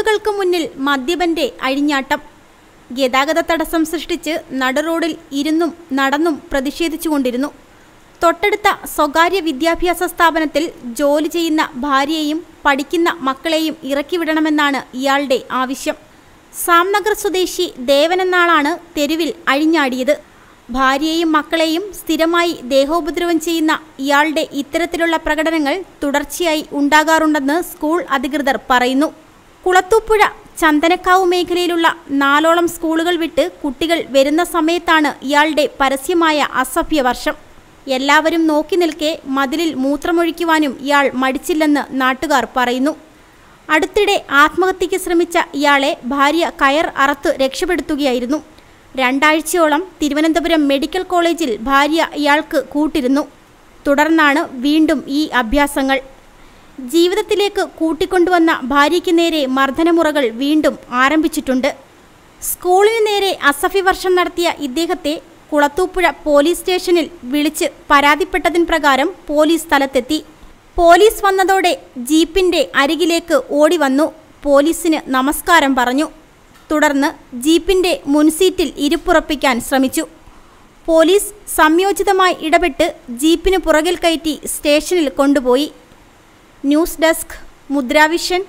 സ്കൂളുകൾക്ക് മുന്നിൽ മദ്യപന്റെ അഴിഞ്ഞാട്ടം ഗതാഗത തടസ്സം സൃഷ്ടിച്ച് നടുറോഡിൽ ഇരുന്നും നടന്നും പ്രതിഷേധിച്ചുകൊണ്ടിരുന്നു തൊട്ടടുത്ത സ്വകാര്യ വിദ്യാഭ്യാസ സ്ഥാപനത്തിൽ ജോലി ചെയ്യുന്ന ഭാര്യയെയും പഠിക്കുന്ന മക്കളെയും ഇറക്കിവിടണമെന്നാണ് ഇയാളുടെ ആവശ്യം സാംനഗർ സ്വദേശി ദേവൻ എന്നാളാണ് തെരുവിൽ അഴിഞ്ഞാടിയത് ഭാര്യയെയും മക്കളെയും സ്ഥിരമായി ദേഹോപദ്രവം ചെയ്യുന്ന ഇയാളുടെ ഇത്തരത്തിലുള്ള പ്രകടനങ്ങൾ തുടർച്ചയായി ഉണ്ടാകാറുണ്ടെന്ന് സ്കൂൾ അധികൃതർ പറയുന്നു കുളത്തൂപ്പുഴ ചന്ദനക്കാവ് മേഖലയിലുള്ള നാലോളം സ്കൂളുകൾ വിട്ട് കുട്ടികൾ വരുന്ന സമയത്താണ് ഇയാളുടെ പരസ്യമായ അസഭ്യവർഷം എല്ലാവരും നോക്കി നിൽക്കെ മതിലിൽ മൂത്രമൊഴിക്കുവാനും ഇയാൾ മടിച്ചില്ലെന്ന് നാട്ടുകാർ പറയുന്നു അടുത്തിടെ ആത്മഹത്യയ്ക്ക് ശ്രമിച്ച ഇയാളെ ഭാര്യ കയർ അറത്ത് രക്ഷപ്പെടുത്തുകയായിരുന്നു രണ്ടാഴ്ചയോളം തിരുവനന്തപുരം മെഡിക്കൽ കോളേജിൽ ഭാര്യ ഇയാൾക്ക് കൂട്ടിരുന്നു തുടർന്നാണ് വീണ്ടും ഈ അഭ്യാസങ്ങൾ ജീവിതത്തിലേക്ക് കൂട്ടിക്കൊണ്ടുവന്ന ഭാര്യയ്ക്ക് നേരെ മർദ്ദനമുറകൾ വീണ്ടും ആരംഭിച്ചിട്ടുണ്ട് സ്കൂളിന് നേരെ അസഫ്യവർഷം നടത്തിയ ഇദ്ദേഹത്തെ കുളത്തൂപ്പുഴ പോലീസ് സ്റ്റേഷനിൽ വിളിച്ച് പരാതിപ്പെട്ടതിൻ പ്രകാരം പോലീസ് സ്ഥലത്തെത്തി പോലീസ് വന്നതോടെ ജീപ്പിന്റെ അരികിലേക്ക് ഓടി വന്നു പോലീസിന് നമസ്കാരം പറഞ്ഞു തുടർന്ന് ജീപ്പിന്റെ മുൻസീറ്റിൽ ഇരിപ്പുറപ്പിക്കാൻ ശ്രമിച്ചു പോലീസ് സംയോജിതമായി ഇടപെട്ട് ജീപ്പിന് പുറകിൽ കയറ്റി സ്റ്റേഷനിൽ കൊണ്ടുപോയി ന്യൂസ് ഡെസ്ക് മുദ്രാവിഷൻ